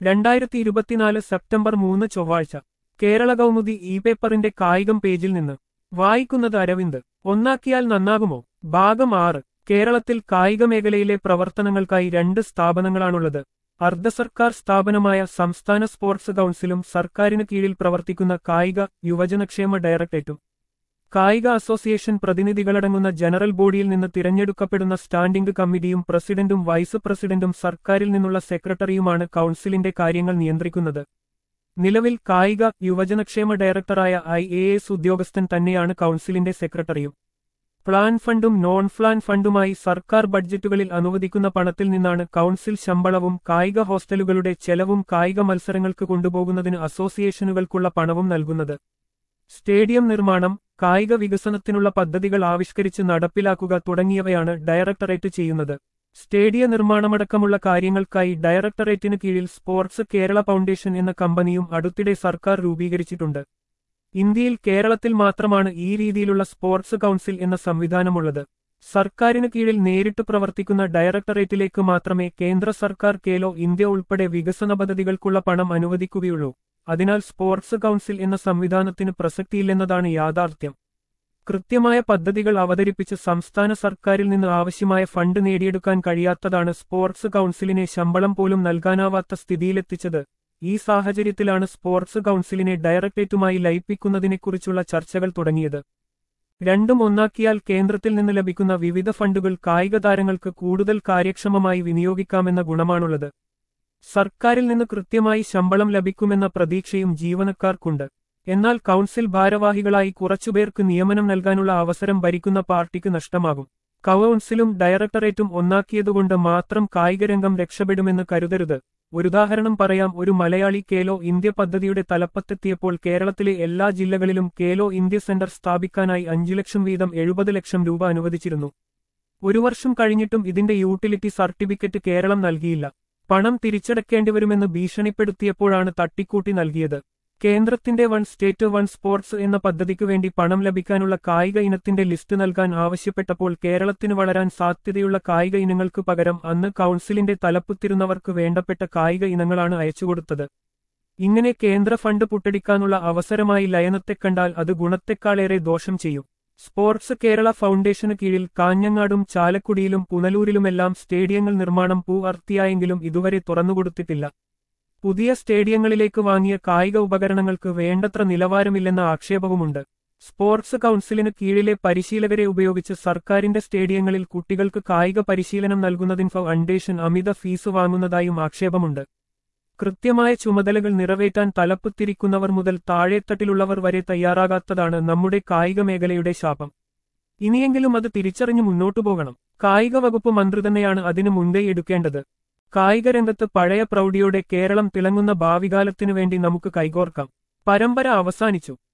രണ്ടായിരത്തി ഇരുപത്തിനാല് സെപ്റ്റംബർ മൂന്ന് ചൊവ്വാഴ്ച കേരള കൗമുദി ഇ പേപ്പറിന്റെ കായികം പേജിൽ നിന്ന് വായിക്കുന്നത് അരവിന്ദ് ഒന്നാക്കിയാൽ നന്നാകുമോ ഭാഗം ആറ് കേരളത്തിൽ കായിക മേഖലയിലെ പ്രവർത്തനങ്ങൾക്കായി രണ്ട് സ്ഥാപനങ്ങളാണുള്ളത് അർദ്ധ സർക്കാർ സ്ഥാപനമായ സംസ്ഥാന സ്പോർട്സ് കൗൺസിലും സർക്കാരിന് കീഴിൽ പ്രവർത്തിക്കുന്ന കായിക യുവജനക്ഷേമ ഡയറക്ടറേറ്റും കായിക അസോസിയേഷൻ പ്രതിനിധികളടങ്ങുന്ന ജനറൽ ബോഡിയിൽ നിന്ന് തിരഞ്ഞെടുക്കപ്പെടുന്ന സ്റ്റാൻഡിംഗ് കമ്മിറ്റിയും പ്രസിഡന്റും വൈസ് പ്രസിഡന്റും സർക്കാരിൽ നിന്നുള്ള സെക്രട്ടറിയുമാണ് കൗൺസിലിന്റെ കാര്യങ്ങൾ നിയന്ത്രിക്കുന്നത് നിലവിൽ കായിക യുവജനക്ഷേമ ഡയറക്ടറായ ഐ എ എസ് ഉദ്യോഗസ്ഥൻ തന്നെയാണ് കൗൺസിലിന്റെ സെക്രട്ടറിയും പ്ലാൻ ഫണ്ടും നോൺ പ്ലാൻ ഫണ്ടുമായി സർക്കാർ ബഡ്ജറ്റുകളിൽ അനുവദിക്കുന്ന പണത്തിൽ നിന്നാണ് കൗൺസിൽ ശമ്പളവും കായിക ഹോസ്റ്റലുകളുടെ ചെലവും കായിക മത്സരങ്ങൾക്ക് കൊണ്ടുപോകുന്നതിന് അസോസിയേഷനുകൾക്കുള്ള പണവും നൽകുന്നത് സ്റ്റേഡിയം നിർമ്മാണം കായിക വികസനത്തിനുള്ള പദ്ധതികൾ ആവിഷ്കരിച്ച് നടപ്പിലാക്കുക തുടങ്ങിയവയാണ് ഡയറക്ടറേറ്റ് ചെയ്യുന്നത് സ്റ്റേഡിയ നിർമ്മാണമടക്കമുള്ള കാര്യങ്ങൾക്കായി ഡയറക്ടറേറ്റിന് കീഴിൽ സ്പോർട്സ് കേരള ഫൗണ്ടേഷൻ എന്ന കമ്പനിയും അടുത്തിടെ സർക്കാർ രൂപീകരിച്ചിട്ടുണ്ട് ഇന്ത്യയിൽ കേരളത്തിൽ മാത്രമാണ് ഈ രീതിയിലുള്ള സ്പോർട്സ് കൗൺസിൽ എന്ന സംവിധാനമുള്ളത് സർക്കാരിന് കീഴിൽ നേരിട്ട് പ്രവർത്തിക്കുന്ന ഡയറക്ടറേറ്റിലേക്ക് മാത്രമേ കേന്ദ്ര സർക്കാർ കേലോ ഇന്ത്യ ഉൾപ്പെടെ വികസന പദ്ധതികൾക്കുള്ള പണം അനുവദിക്കുകയുള്ളൂ അതിനാൽ സ്പോർട്സ് കൗൺസിൽ എന്ന സംവിധാനത്തിന് പ്രസക്തിയില്ലെന്നതാണ് യാഥാർത്ഥ്യം കൃത്യമായ പദ്ധതികൾ അവതരിപ്പിച്ച് സംസ്ഥാന സർക്കാരിൽ നിന്ന് ആവശ്യമായ ഫണ്ട് നേടിയെടുക്കാൻ കഴിയാത്തതാണ് സ്പോർട്സ് കൗൺസിലിനെ ശമ്പളം പോലും നൽകാനാവാത്ത സ്ഥിതിയിലെത്തിച്ചത് ഈ സാഹചര്യത്തിലാണ് സ്പോർട്സ് കൗൺസിലിനെ ഡയറക്ടറേറ്റുമായി ലയിപ്പിക്കുന്നതിനെക്കുറിച്ചുള്ള ചർച്ചകൾ തുടങ്ങിയത് രണ്ടും ഒന്നാക്കിയാൽ കേന്ദ്രത്തിൽ നിന്ന് ലഭിക്കുന്ന വിവിധ ഫണ്ടുകൾ കായിക താരങ്ങൾക്ക് കൂടുതൽ കാര്യക്ഷമമായി വിനിയോഗിക്കാമെന്ന ഗുണമാണുള്ളത് സർക്കാരിൽ നിന്ന് കൃത്യമായി ശമ്പളം ലഭിക്കുമെന്ന പ്രതീക്ഷയും ജീവനക്കാർക്കുണ്ട് എന്നാൽ കൗൺസിൽ ഭാരവാഹികളായി കുറച്ചുപേർക്ക് നിയമനം നൽകാനുള്ള അവസരം ഭരിക്കുന്ന പാർട്ടിക്ക് നഷ്ടമാകും കൗൺസിലും ഡയറക്ടറേറ്റും ഒന്നാക്കിയതുകൊണ്ട് മാത്രം കായികരംഗം രക്ഷപ്പെടുമെന്ന് കരുതരുത് ഒരുദാഹരണം പറയാം ഒരു മലയാളി കേലോ ഇന്ത്യ പദ്ധതിയുടെ തലപ്പത്തെത്തിയപ്പോൾ കേരളത്തിലെ എല്ലാ ജില്ലകളിലും കേലോ ഇന്ത്യ സെന്റർ സ്ഥാപിക്കാനായി അഞ്ചു ലക്ഷം വീതം എഴുപത് ലക്ഷം രൂപ അനുവദിച്ചിരുന്നു ഒരു വർഷം കഴിഞ്ഞിട്ടും ഇതിന്റെ യൂട്ടിലിറ്റി സർട്ടിഫിക്കറ്റ് കേരളം നൽകിയില്ല പണം തിരിച്ചടക്കേണ്ടിവരുമെന്ന് ഭീഷണിപ്പെടുത്തിയപ്പോഴാണ് തട്ടിക്കൂട്ടി നൽകിയത് കേന്ദ്രത്തിന്റെ വൺ സ്റ്റേറ്റ് വൺ സ്പോർട്സ് എന്ന പദ്ധതിക്കു വേണ്ടി പണം ലഭിക്കാനുള്ള കായിക ഇനത്തിന്റെ ലിസ്റ്റ് നൽകാൻ ആവശ്യപ്പെട്ടപ്പോൾ കേരളത്തിന് വളരാൻ സാധ്യതയുള്ള കായിക ഇനങ്ങൾക്ക് പകരം അന്ന് കൗൺസിലിന്റെ തലപ്പത്തിരുന്നവർക്ക് വേണ്ടപ്പെട്ട കായിക ഇനങ്ങളാണ് അയച്ചുകൊടുത്തത് ഇങ്ങനെ കേന്ദ്ര ഫണ്ട് പുട്ടടിക്കാനുള്ള അവസരമായി ലയനത്തെ കണ്ടാൽ അത് ഗുണത്തെക്കാളേറെ ദോഷം ചെയ്യും സ്പോർട്സ് കേരള ഫൗണ്ടേഷന് കീഴിൽ കാഞ്ഞങ്ങാടും ചാലക്കുടിയിലും പുനലൂരിലുമെല്ലാം സ്റ്റേഡിയങ്ങൾ നിർമ്മാണം പൂർത്തിയായെങ്കിലും ഇതുവരെ തുറന്നുകൊടുത്തിട്ടില്ല പുതിയ സ്റ്റേഡിയങ്ങളിലേക്ക് വാങ്ങിയ കായിക ഉപകരണങ്ങൾക്ക് വേണ്ടത്ര നിലവാരമില്ലെന്ന ആക്ഷേപവുമുണ്ട് സ്പോർട്സ് കൗൺസിലിന് കീഴിലെ പരിശീലകരെ ഉപയോഗിച്ച് സർക്കാരിന്റെ സ്റ്റേഡിയങ്ങളിൽ കുട്ടികൾക്ക് കായിക പരിശീലനം നൽകുന്നതിന് ഫൗണ്ടേഷൻ അമിത ഫീസ് വാങ്ങുന്നതായും ആക്ഷേപമുണ്ട് കൃത്യമായ ചുമതലകൾ നിറവേറ്റാൻ തലപ്പത്തിരിക്കുന്നവർ മുതൽ താഴെത്തട്ടിലുള്ളവർ വരെ തയ്യാറാകാത്തതാണ് നമ്മുടെ കായിക മേഖലയുടെ ശാപം ഇനിയെങ്കിലും അത് തിരിച്ചറിഞ്ഞു മുന്നോട്ടു പോകണം കായിക വകുപ്പ് മന്ത്രി തന്നെയാണ് അതിന് മുൻകൈ എടുക്കേണ്ടത് കായിക രംഗത്ത് പഴയ പ്രൗഢിയോടെ കേരളം തിളങ്ങുന്ന ഭാവികാലത്തിനു വേണ്ടി നമുക്ക് കൈകോർക്കാം പരമ്പര അവസാനിച്ചു